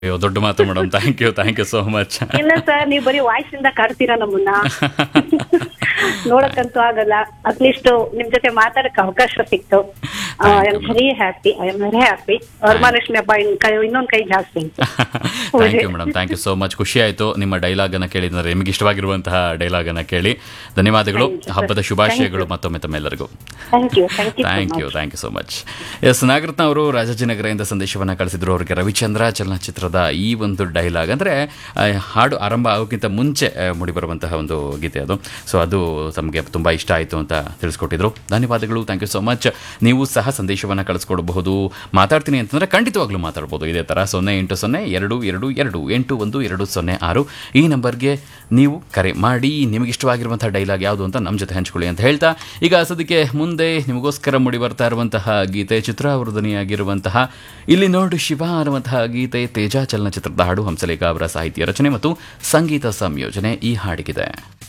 ಅಯ್ಯೋ ದೊಡ್ಡ ಮಾತು madam thank you thank you so much ಇಲ್ಲ ಸರ್ ನೀವು ಬರೀ ವಾಯ್ಸ್ ಇಂದ ಕಾಡ್ತೀರಾ ನಮ್ಮನ್ನ ನೋಡಕ್ಕಂತೂ ಆಗಲ್ಲ ಅಟ್ಲೀಸ್ಟ್ ನಿಮ್ ಜೊತೆ ಮಾತಾಡಕ್ ಅವಕಾಶ ಸಿಕ್ತು I am very happy I am very happy Varamahalakshmi ಹಬ್ಬ ಇನ್ ಕೈ ಇನ್ನೊಂದ್ ಕೈ ಜಾಸ್ತಿ thank you madam thank you so much ಖುಷಿ ಆಯಿತು ನಿಮ್ಮ ಡೈಲಾಗ್ ಅನ್ನ ಕೇಳಿದ್ರೆ ನಿಮಗೆ ಇಷ್ಟವಾಗಿರುವಂತಹ ಡೈಲಾಗ್ ಅನ್ನ ಕೇಳಿ ಧನ್ಯವಾದಗಳು Thank you, sir. ಹಬ್ಬದ ಶುಭಾಶಯಗಳು ಮತ್ತೊಮ್ಮೆ ತಮ್ಮೆಲ್ಲರಿಗೂ thank you thank you thank you thank you so much S Nagaratna ಅವರು ರಾಜಾಜಿನಗರದಿಂದ ಸಂದೇಶವನ್ನು ಕಳಿಸಿದ್ರು ಅವರಿಗೆ ರವಿಚಂದ್ರ ಚಲನಚಿತ್ರದ ಈ ಒಂದು ಡೈಲಾಗ್ ಅಂದರೆ ಹಾಡು ಆರಂಭ ಆಗೋಕ್ಕಿಂತ ಮುಂಚೆ ಆ, ಮೂಡಿಬರುವಂತಹ ಒಂದು ಗೀತೆ ಅದು ಸೊ ಅದು ತಮಗೆ ತುಂಬ ಇಷ್ಟ ಆಯಿತು ಅಂತ ತಿಳಿಸ್ಕೊಟ್ಟಿದ್ರು ಧನ್ಯವಾದಗಳು ಥ್ಯಾಂಕ್ ಯು ಸೊ ಮಚ್ ನೀವು ಸಹ ಸಂದೇಶವನ್ನು ಕಳಿಸ್ಕೊಡಬಹುದು ಮಾತಾಡ್ತೀನಿ ಅಂತಂದರೆ ಖಂಡಿತವಾಗ್ಲೂ ಮಾತಾಡ್ಬೋದು ಇದೇ ಥರ ಸೊನ್ನೆ ಎಂಟು ಸೊನ್ನೆ ಎರಡು ಎರಡು ಎರಡು ಎಂಟು ಒಂದು ಎರಡು ಸೊನ್ನೆ ಆರು ಈ ನಂಬರ್ಗೆ ನೀವು ಕರೆ ಮಾಡಿ ನಿಮಗೆ ಇಷ್ಟವಾಗಿರುವಂತಹ ಡೈಲಾಗ್ ಯಾವುದು ಅಂತ ನಮ್ಮ ಜೊತೆ ಹಂಚ್ಕೊಳ್ಳಿ ಅಂತ ಹೇಳ್ತಾ ಈಗ ಸದ್ಯಕ್ಕೆ ಮುಂದೆ ನಿಮಗೋಸ್ಕರ ಮೂಡಿ ಬರ್ತಾ ಇರುವಂತಹ ಗೀತೆ ಚಿತ್ರ ಅವರ ಧ್ವನಿಯಾಗಿರುವಂತಹ ಇಲ್ಲಿ ನೋಡು ಶಿವ ಅನ್ನುವಂತಹ ಗೀತೆ ತೇಜ ಚಲನಚಿತ್ರದ ಹಾಡು ಹಂಸಲೇಖ ಅವರ ಸಾಹಿತ್ಯ ರಚನೆ ಮತ್ತು ಸಂಗೀತ ಸಂಯೋಜನೆ ಈ ಹಾಡಿಗಿದೆ